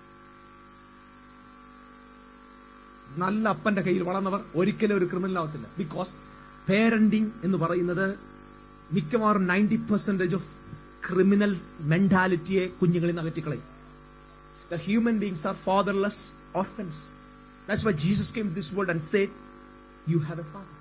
നല്ല അപ്പന്റെ കയ്യിൽ വളർന്നവർ ഒരിക്കലും ഒരു ക്രിമിനൽ ആവത്തില്ല ബിക്കോസ് പേരന്റിങ് എന്ന് പറയുന്നത് മിക്കവാറും നയൻറ്റി പെർസെന്റേജ് ഓഫ് ക്രിമിനൽ മെന്റാലിറ്റിയെ കുഞ്ഞുങ്ങളിൽ നിന്ന് അകറ്റിക്കളയും the human beings are fatherless orphans that's why Jesus came this world and say you have a father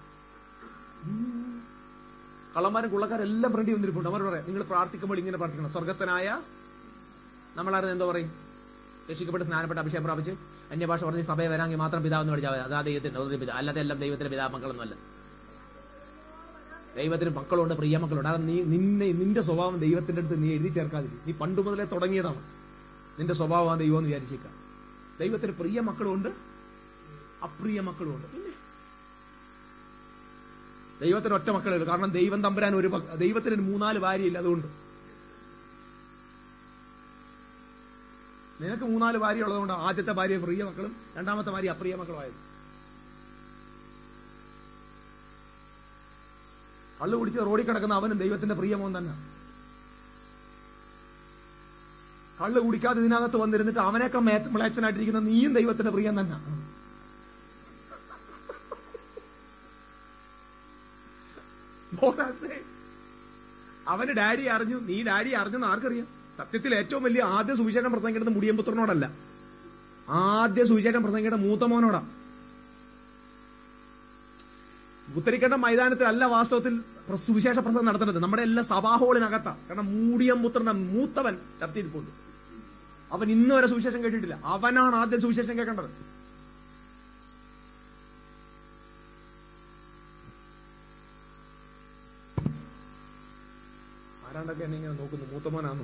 കള്ളന്മാരും കുള്ളക്കാരും എല്ലാം ഫ്രണ്ടി വന്നിരിപ്പുണ്ട് അവർ പറയാം നിങ്ങൾ പ്രാർത്ഥിക്കുമ്പോൾ ഇങ്ങനെ പ്രാർത്ഥിക്കണം സ്വർഗസ്ഥനായ നമ്മളാരും എന്തോ പറയും രക്ഷിക്കപ്പെട്ട് സ്നാനപ്പെട്ട് അഭിഷേകം പ്രാപിച്ച് അന്യഭാഷ പറഞ്ഞ് സഭയെ വരാമെങ്കിൽ മാത്രം പിതാവെന്ന് വിളിച്ചാൽ മതി അതാ ദൈവത്തിന്റെ ഒരു പിതാ അല്ലാതെ എല്ലാം ദൈവത്തിന്റെ പിതാ മക്കളൊന്നുമല്ല ദൈവത്തിന് മക്കളുണ്ട് പ്രിയ മക്കളുണ്ട് അത് നീ നിന്നെ നിന്റെ സ്വഭാവം ദൈവത്തിന്റെ അടുത്ത് നീ എഴുതി ചേർക്കാതിരിക്കും നീ പണ്ട് മുതലേ തുടങ്ങിയതാണ് നിന്റെ സ്വഭാവം ആ ദൈവം എന്ന് വിചാരിച്ചേക്കാം ദൈവത്തിന് പ്രിയ മക്കളുമുണ്ട് അപ്രിയ മക്കളുമുണ്ട് പിന്നെ ദൈവത്തിന് ഒറ്റ മക്കളുള്ളൂ കാരണം ദൈവം തമ്പുരാൻ ഒരു മക്ക- ദൈവത്തിന് മൂന്നാല് ഭാര്യയില്ല അതുകൊണ്ട് നിനക്ക് മൂന്നാല് ഭാര്യ ഉള്ളതുകൊണ്ട് ആദ്യത്തെ ഭാര്യ പ്രിയ മക്കളും രണ്ടാമത്തെ ഭാര്യ അപ്രിയ മക്കളും ആയത് കള്ളു കുടിച്ച് റോഡിൽ കിടക്കുന്ന അവനും ദൈവത്തിന്റെ പ്രിയമോൻ തന്നെ കള്ളു കുടിക്കാതെ ഇതിനകത്ത് വന്നിരുന്നിട്ട് അവനൊക്കെ മേത്ത് മിളച്ചനായിട്ടിരിക്കുന്ന നീയും ദൈവത്തിന്റെ പ്രിയം തന്നെ ബോറാസേ അവന് ഡാഡി അറിഞ്ഞു നീ ഡാഡി അറിഞ്ഞെന്ന് ആർക്കറിയാം സത്യത്തിൽ ഏറ്റവും വലിയ ആദ്യ സുവിശേഷം പ്രസംഗിക്കുന്നത് മുടിയമ്പുത്രനോടല്ല ആദ്യ സുവിശേഷം പ്രസംഗിക്കേണ്ട മൂത്ത മോനോടാ ഉത്തരിക്കേണ്ട മൈതാനത്തിലല്ല വാസ്തവത്തിൽ പ്ര- സുവിശേഷ പ്രസംഗം നടത്തുന്നത് നമ്മുടെ എല്ലാ സഭാഹോളിനകത്താ കാരണം മൂടിയമ്പുത്രന്റെ മൂത്തവൻ ചർച്ച ചെയ്തിട്ടുണ്ട് അവൻ ഇന്ന് വരെ സുവിശേഷം കേട്ടിട്ടില്ല അവനാണ് ആദ്യം സുവിശേഷം കേൾക്കേണ്ടത് ആരാണ്ടൊക്കെ എന്നെ ഇങ്ങനെ നോക്കുന്നു മൂത്തമോനാന്നു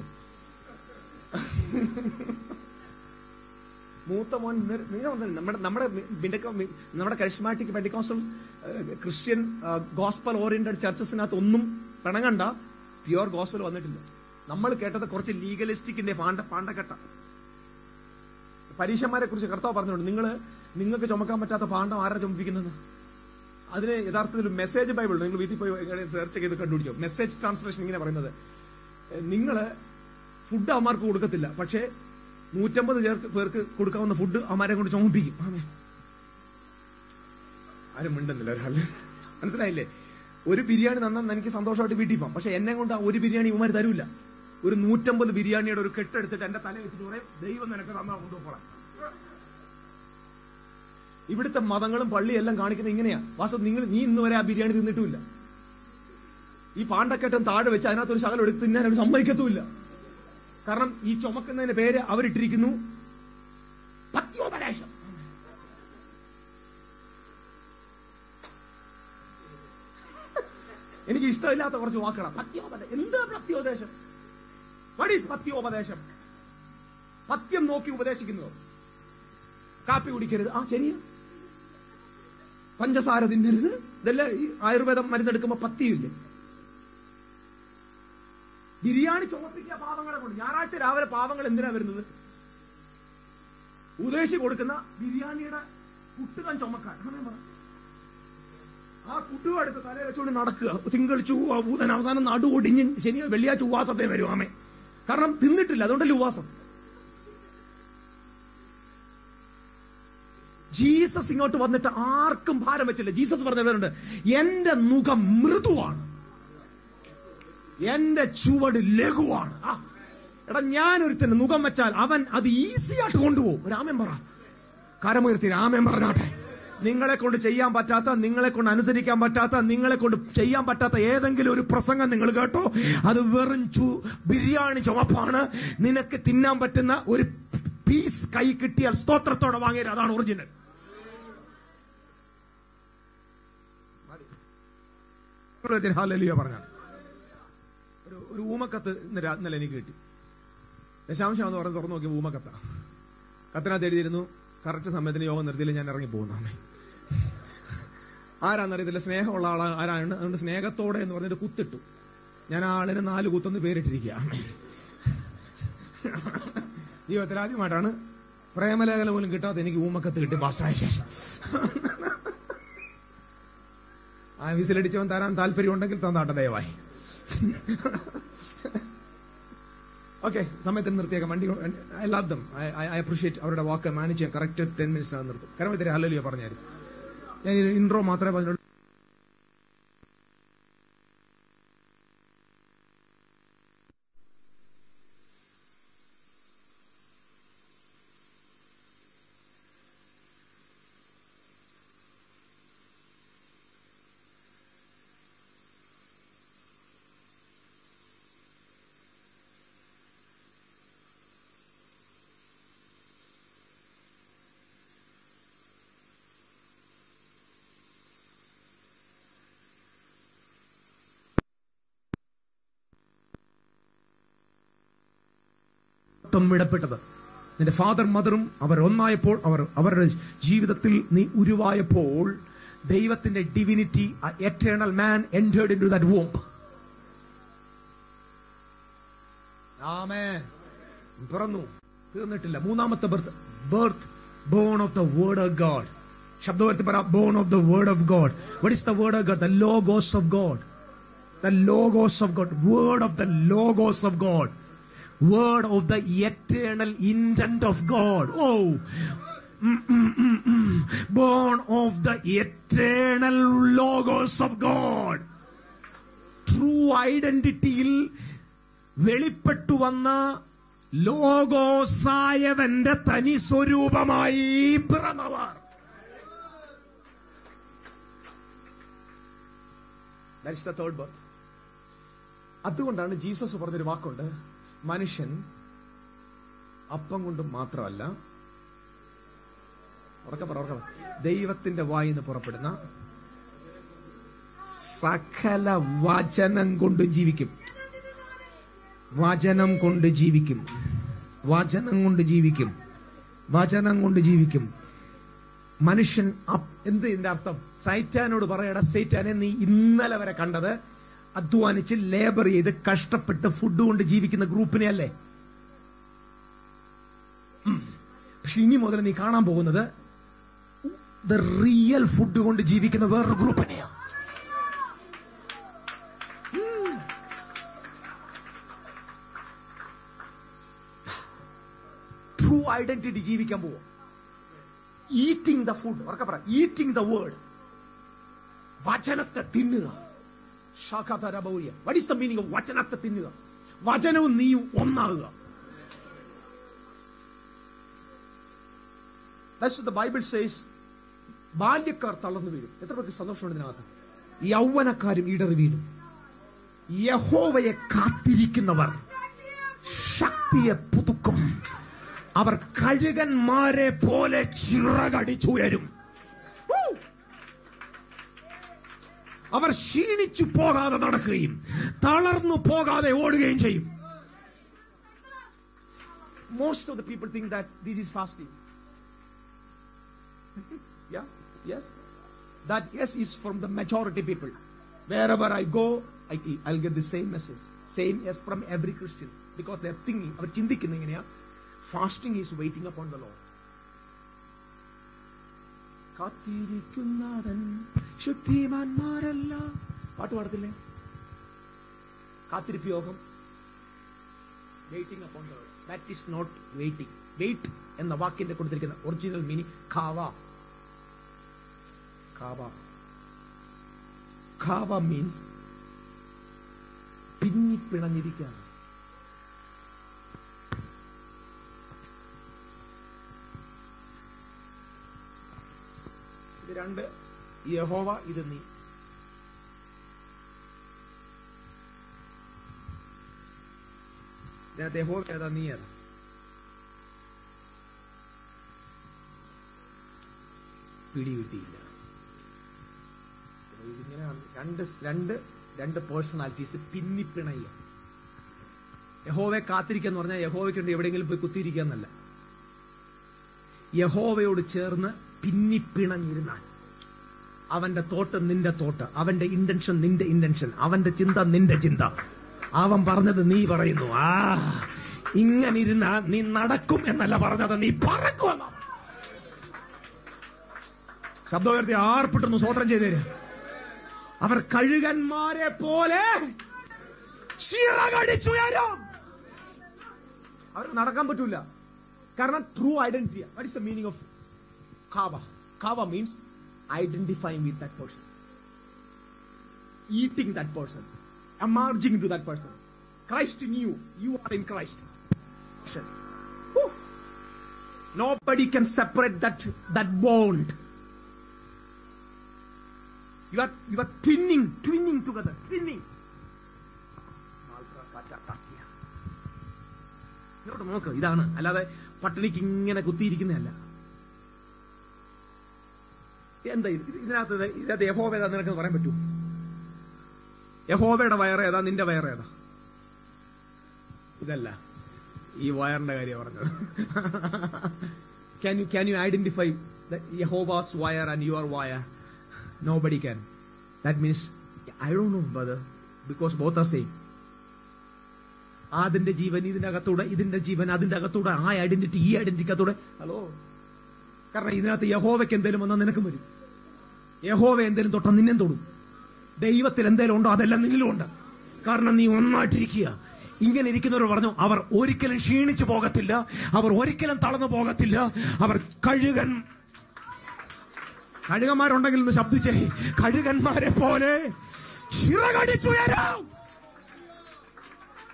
മൂത്ത മോൻ നിർ- നിങ്ങൾ വന്നില്ലേ? നമ്മുടെ നമ്മുടെ ബിൻഡക്ക നമ്മുടെ charismatic Pentecostal Christian gospel oriented ചർച്ചസിനകത്ത് ഒന്നും പിണങ്ങണ്ട പ്യുവർ ഗോസ്പൽ വന്നിട്ടില്ല നമ്മൾ കേട്ടത് കുറച്ച് ലീഗലിസ്റ്റിക്കിന്റെ പാണ്ട പാണ്ടക്കെട്ട പരീക്ഷന്മാരെ കുറിച്ച് കർത്താവ് പറഞ്ഞിട്ടുണ്ട് നിങ്ങൾ നിങ്ങൾക്ക് ചുമക്കാൻ പറ്റാത്ത പാണ്ഡം ആരാ ചുമപ്പിക്കുന്നത് അതിന് യഥാർത്ഥത്തിൽ മെസ്സേജ് ബൈബിൾ നിങ്ങൾ വീട്ടിൽ പോയി സെർച്ച് ചെയ്ത് കണ്ടുപിടിച്ചോ മെസ്സേജ് ട്രാൻസ്ലേഷൻ ഇങ്ങനെ പറയുന്നത് നിങ്ങൾ ഫുഡ് അവന്മാർക്ക് കൊടുക്കത്തില്ല പക്ഷേ നൂറ്റമ്പത് പേർക്ക് പേർക്ക് കൊടുക്കാവുന്ന ഫുഡ് അവന്മാരെ കൊണ്ട് ചുമപ്പിക്കും ആമേ. ആരും മിണ്ടുന്നില്ല ഒരാൾ മനസ്സിലായില്ലേ ഒരു ബിരിയാണി തന്നാൽ എനിക്ക് സന്തോഷമായിട്ട് വീട്ടിൽ പോകാം പക്ഷെ എന്നെ കൊണ്ട് ആ ഒരു ബിരിയാണി ഇവന്മാർ തരൂല ഒരു നൂറ്റമ്പത് ബിരിയാണിയുടെ ഒരു കെട്ടെടുത്തിട്ട് എന്റെ തല വെച്ചിട്ട് പറയും ദൈവം നിനക്ക് തന്നാ കൊണ്ടുപോകണം ഇവിടുത്തെ മതങ്ങളും പള്ളിയും എല്ലാം കാണിക്കുന്നത് ഇങ്ങനെയാ വാസ്തവം നിങ്ങൾ നീ ഇന്ന് വരെ ആ ബിരിയാണി തിന്നിട്ടുമില്ല ഈ പാണ്ടക്കെട്ടം താഴെ വെച്ച് അതിനകത്ത് ഒരു ശകലം എടുത്ത് തിന്നാൻ അവർ സമ്മതിക്കത്തുമില്ല കാരണം ഈ ചുമക്കുന്നതിന്റെ പേര് അവരിട്ടിരിക്കുന്നു പത്യോപദേശം എനിക്ക് ഇഷ്ടമില്ലാത്ത കുറച്ച് വാക്കുകളാണ് പത്യോപദേശം എന്താ പത്യോപദേശം വട്ട് ഈസ് പത്യോപദേശം പത്യം നോക്കി ഉപദേശിക്കുന്നത് കാപ്പി കുടിക്കരുത് ആ ശരിയാ പഞ്ചസാര തിന്നരുത് ഇതെല്ലാം ഈ ആയുർവേദം മരുന്നെടുക്കുമ്പോ പത്തിയില്ലേ ബിരിയാണി ചുമപ്പിക്കുക പാവങ്ങളെ കൊണ്ട് ഞായറാഴ്ച രാവിലെ പാവങ്ങൾ എന്തിനാ വരുന്നത് ഉദ്ദേശി കൊടുക്കുന്ന ബിരിയാണിയുടെ കുട്ടുകാൻ ചുമക്കാൻ അങ്ങനെ പറ. ആ കുട്ടുക എടുത്ത് തലയെ വെച്ചുകൊണ്ട് നടക്കുക തിങ്കൾ ചൊവ്വ ബൂതൻ അവസാനം നടു ഒടിഞ്ഞ് ശനി വെള്ളിയാഴ്ച ഉപവാസത്തെ വരും ആമേ കാരണം തിന്നിട്ടില്ല അതുകൊണ്ടല്ലേ ഉപവാസം ജീസസ് ഇങ്ങോട്ട് വന്നിട്ട് ആർക്കും ഭാരം വെച്ചില്ല ജീസസ് പറഞ്ഞവരുണ്ട് എന്റെ മുഖം മൃദുവാണ് എന്റെ ചുവട് ലഘുവാണ് ആ, എടാ ഞാൻ ഒരുത്തന് മുഖം വെച്ചാൽ അവൻ അത് ഈസി ആയിട്ട് കൊണ്ടുപോകും രാമൻ പറ കരമുയർത്തി രാമൻ പറഞ്ഞാട്ടെ നിങ്ങളെ കൊണ്ട് ചെയ്യാൻ പറ്റാത്ത നിങ്ങളെ കൊണ്ട് അനുസരിക്കാൻ പറ്റാത്ത നിങ്ങളെ കൊണ്ട് ചെയ്യാൻ പറ്റാത്ത ഏതെങ്കിലും ഒരു പ്രസംഗം നിങ്ങൾ കേട്ടോ അത് വെറും ചു ബിരിയാണി ചുമപ്പാണ് നിനക്ക് തിന്നാൻ പറ്റുന്ന ഒരു പീസ് കൈ കിട്ടിയാൽ സ്തോത്രത്തോടെ വാങ്ങിയത് അതാണ് ഒറിജിനൽ ഹാലലിയ പറഞ്ഞാൽ ഒരു ഒരു ഊമക്കത്ത് ഇന്ന് രാ- ഇന്നലെ എനിക്ക് കിട്ടി ദശാംശം എന്ന് പറഞ്ഞ് തുറന്നു നോക്കിയ ഊമക്കത്ത കത്തിനകത്ത് എഴുതിയിരുന്നു കറക്റ്റ് സമയത്തിന് യോഗം നിർത്തിയില്ല ഞാൻ ഇറങ്ങി പോകുന്നതാണ് ആരാന്നറിയത്തില്ല സ്നേഹമുള്ള ആളാ ആരാണ് അതുകൊണ്ട് സ്നേഹത്തോടെ എന്ന് പറഞ്ഞിട്ട് കുത്തിട്ടു ഞാൻ ആ ആളിന് നാല് കുത്തെന്ന് പേരിട്ടിരിക്കുക ജീവിതത്തിൽ ആദ്യമായിട്ടാണ് പ്രേമലേഖനം പോലും കിട്ടാത്ത എനിക്ക് ഊമക്കത്ത് കിട്ടി പാസ്സായ ശേഷം ആ വിസിലടിച്ചവൻ തരാൻ താല്പര്യം ഉണ്ടെങ്കിൽ തന്നാട്ടെ ദയവായി ഓക്കെ സമയത്തിന് നിർത്തിയേക്കാം വണ്ടി I love them I appreciate അവരുടെ വാക്ക് മാനേജ് ചെയ്യാൻ കറക്റ്റ് ടെൻ മിനിറ്റ്സ് നിർത്തും കാരണം ഇത്തിരി ഹല്ലേലൂയ പറഞ്ഞാലും ഞാൻ ഇൻട്രോ മാത്രമേ പറഞ്ഞുള്ളൂ മഹത്വം വിടപ്പെട്ടത് നിന്റെ ഫാദർ മദറും അവർ ഒന്നായപ്പോൾ അവർ അവരുടെ ജീവിതത്തിൽ നീ ഉരുവായപ്പോൾ ദൈവത്തിന്റെ divinity eternal man entered into that womb ആമേൻ തുറന്നു തീർന്നിട്ടില്ല മൂന്നാമത്തെ birth birth born of the word of God ശബ്ദവർത്തി പറ born of the word of God what is the word of God the logos of God the logos of God, word of the logos of God, word of the eternal intent of God. Oh, mm, mm, mm, mm. born of the eternal logos of God. ഐഡന്റിറ്റിയിൽ വെളിപ്പെട്ടു വന്ന ലോകോസായവന്റെ തനി സ്വരൂപമായി പിറന്നവർ That is the third birth. അതുകൊണ്ടാണ് Jesus പറഞ്ഞൊരു വാക്കുണ്ട് മനുഷ്യൻ അപ്പം കൊണ്ട് മാത്രമല്ല ഉറക്കെ പറ ഉറക്കെ പറ. ദൈവത്തിന്റെ വായിന്ന് പുറപ്പെടുന്ന സകല വചനം കൊണ്ട് ജീവിക്കും വചനം കൊണ്ട് ജീവിക്കും വചനം കൊണ്ട് ജീവിക്കും വചനം കൊണ്ട് ജീവിക്കും മനുഷ്യൻ അപ്- എന്ത് ഇതിന്റെ അർത്ഥം സൈറ്റാനോട് പറയട സൈറ്റാനെ നീ ഇന്നലെ വരെ കണ്ടത് അധ്വാനിച്ച് ലേബർ ചെയ്ത് കഷ്ടപ്പെട്ട് ഫുഡ് കൊണ്ട് ജീവിക്കുന്ന ഗ്രൂപ്പിനെ അല്ലേ ഉം. പക്ഷെ ഇനി മുതൽ നീ കാണാൻ പോകുന്നത് ദ റിയൽ ഫുഡ് കൊണ്ട് ജീവിക്കുന്ന വേറൊരു ഗ്രൂപ്പിനെയാ ട്രൂ ഐഡന്റിറ്റി ജീവിക്കാൻ പോവും ഈറ്റിംഗ് ദ ഫുഡ് ഉറക്കെ പറ ഈറ്റിംഗ് ദ വേർഡ് വചനത്തെ തിന്നുക ശാഖാതരബൗര്യ what is the meaning of വചനത്തെ തിന്നുക വചനവും നീയും ഒന്നാകുക ദ ബൈബിൾ സേസ് ബാല്യക്കാർ തളർന്നു വീഴും എത്ര പേർക്ക് സന്തോഷമുണ്ട് ഇതിനകത്ത് യൗവനക്കാരും ഇടറി വീഴും യഹോവയെ കാത്തിരിക്കുന്നവർ ശക്തിയെ പുതുക്കും അവർ കഴുകന്മാരെ പോലെ ചിറകടിച്ചുയരും Woo! അവർ ക്ഷീണിച്ചു പോകാതെ നടക്കുകയും തളർന്നു പോകാതെ ഓടുകയും ചെയ്യും most of the people think that this is fasting yeah yes that yes is from the majority people wherever i go I, i'll get the same message same yes from every christians because they are thinking അവർ ചിന്തിക്കുന്നത് എങ്ങനെയാ fasting is waiting upon the Lord കാത്തിരിക്കുന്നതൻ ശുദ്ധിമാന്മാരല്ല പാട്ട് പാടത്തില്ലേ കാത്തിരിപ്പ് യോഗം waiting upon the Lord that is not waiting wait എന്ന വാക്കിന്റെ കൊടുത്തിരിക്കുന്ന ഒറിജിനൽ മീനിങ് കാവ കാവ കാവ മീൻസ് പിന്നിപ്പിണഞ്ഞിരിക്കുക ഇത് രണ്ട് യഹോവ ഇത് നീ ഇതിനകത്ത് യഹോവ ഏതാ നീ ഏതാ പിടി കിട്ടിയില്ല ഇതിങ്ങനെ രണ്ട് രണ്ട് രണ്ട് പേഴ്സണാലിറ്റീസ് പിന്നിപ്പിണയുക യഹോവയെ കാത്തിരിക്കുക എന്ന് പറഞ്ഞാൽ യഹോവയ്ക്ക് വേണ്ടി എവിടെയെങ്കിലും പോയി കുത്തിയിരിക്കുക എന്നല്ല യഹോവയോട് ചേർന്ന് പിന്നിപ്പിണഞ്ഞിരുന്നാൽ അവന്റെ തോട്ട് നിന്റെ തോട്ട് അവന്റെ ഇന്റൻഷൻ നിന്റെ ഇന്റൻഷൻ അവന്റെ ചിന്ത നിന്റെ ചിന്ത അവൻ പറഞ്ഞത് നീ പറയുന്നു ആ ഇങ്ങനെ ഇരുന്ന നീ നടക്കും എന്നല്ല പറഞ്ഞത് നീ പറക്കുമെന്നാ ശബ്ദോയർത്തി ആർപ്പിട്ടൊന്ന് സ്വോത്രം ചെയ്തേര് അവർ കഴുകന്മാരെ പോലെ ചിറകടിച്ചുയരും അവർക്ക് നടക്കാൻ പറ്റൂല കാരണം true identity what is the meaning of കാവ കാവ means identifying with that person eating that person emerging to that person Christ in you you are in Christ Nobody can separate that that bond. You are you are twinning, twinning together, twinning. ഇങ്ങോട്ട് നോക്ക് ഇതാണ് അല്ലാതെ പട്ടിണിക്ക് ഇങ്ങനെ കുത്തിയിരിക്കുന്നതല്ല എന്താ ഇത് ഇത് ഇതിനകത്ത് ഇത് ഇതിനകത്ത് യഹോവ ഏതാ നിനക്ക് പറയാൻ പറ്റൂ യഹോവയുടെ വയറ് ഏതാ നിന്റെ വയറ് ഏതാ ഇതല്ല ഈ വയറിന്റെ കാര്യം പറഞ്ഞത് can you can you identify Jehovah's wire and your wire nobody can that means I don't know brother because both are same അതിന്റെ ജീവൻ ഇതിന്റെ അകത്തൂടെ ഇതിന്റെ ജീവൻ അതിന്റെ അകത്തൂടെ ആ ഐഡന്റിറ്റി ഈ ഐഡന്റിക്കകത്തൂടെ ഹലോ കാരണം ഇതിനകത്ത് യഹോവയ്ക്ക് എന്തേലും വന്നാൽ നിനക്കും വരും യഹോവ എന്തേലും തൊട്ടാൽ നിന്നെയും തൊടും ദൈവത്തിൽ എന്തേലും ഉണ്ടോ അതെല്ലാം നിന്നിലും ഉണ്ട് കാരണം നീ ഒന്നായിട്ടിരിക്കുക ഇങ്ങനെ ഇരിക്കുന്നവർ പറഞ്ഞു അവർ ഒരിക്കലും ക്ഷീണിച്ചു പോകത്തില്ല അവർ ഒരിക്കലും തളർന്നു പോകത്തില്ല അവർ കഴുകൻ കഴുകന്മാരുണ്ടെങ്കിൽ ഒന്ന് ശബ്ദിച്ചേ കഴുകന്മാരെ പോലെ ചിറകടിച്ചുയരാം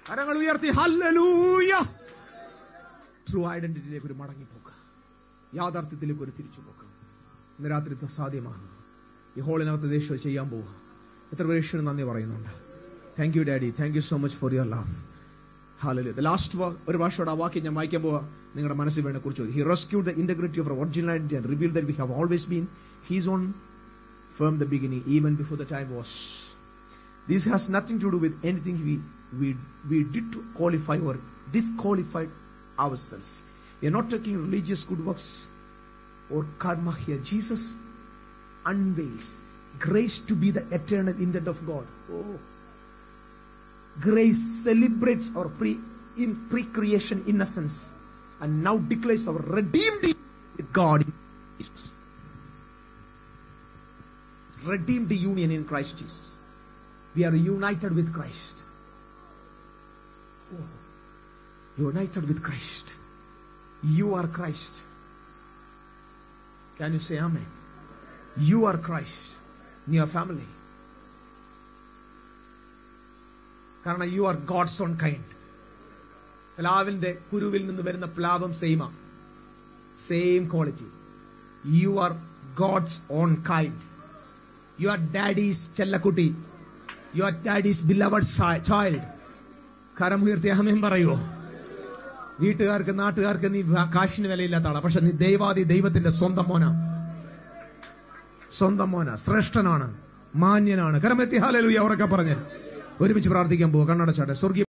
കരങ്ങൾ ഉയർത്തി ഹല്ലേലൂയ ട്രൂ ഐഡന്റിറ്റിയിലേക്ക് ഒരു മടങ്ങിപ്പോക്ക് യാഥാർത്ഥ്യത്തിലേക്ക് ഒരു തിരിച്ചുപോക്ക് ഇന്ന് രാത്രി ഇത് സാധ്യമാണ് ഈ ഹോളിനകത്ത് ദേശം ചെയ്യാൻ പോവുക എത്ര പേര് നന്ദി പറയുന്നുണ്ട് thank you daddy thank you so much for your love ഹാലലു ദ ലാസ്റ്റ് ഒരു ഭാഷയോട് ആ വാക്യം ഞാൻ വായിക്കാൻ പോവാ നിങ്ങളുടെ മനസ്സിൽ വേണ കുറിച്ച് he rescue the integrity of originality and reveal that we have always been his own from the beginning even before the time was This has nothing to do with anything we, we, we did to qualify or disqualify ourselves. We are not taking religious good works or karma here. Jesus unveils grace to be the eternal intent of God. Oh. Grace celebrates our pre in pre-creation innocence and now declares our redeemed with God in Jesus. Redeemed union in Christ Jesus. We are united with Christ. Oh. United with Christ. You are Christ. Can you say Amen? You are Christ in your family. കാരണം you are God's own kind പ്ലാവിന്റെ കുരുവിൽ നിന്ന് വരുന്ന പ്ലാവും സെയിമാ same quality you are God's own kind you are daddy's ചെല്ലക്കുട്ടി you are daddy's beloved child കരം ഉയർത്തി അഹമേം പറയുമോ വീട്ടുകാർക്ക് നാട്ടുകാർക്ക് നീ വ- കാശിന് വിലയില്ലാത്ത ആളാ പക്ഷെ നീ ദൈവാദി ദൈവത്തിന്റെ സ്വന്തം മോന സ്വന്തം മോന ശ്രേഷ്ഠനാണ് മാന്യനാണ് കരമെത്തി ഹാലലൂയ അവരൊക്കെ പറഞ്ഞ് ഒരുമിച്ച് പ്രാർത്ഥിക്കാൻ പോവുക കണ്ണടച്ചാട്ടെ സ്വർഗീയ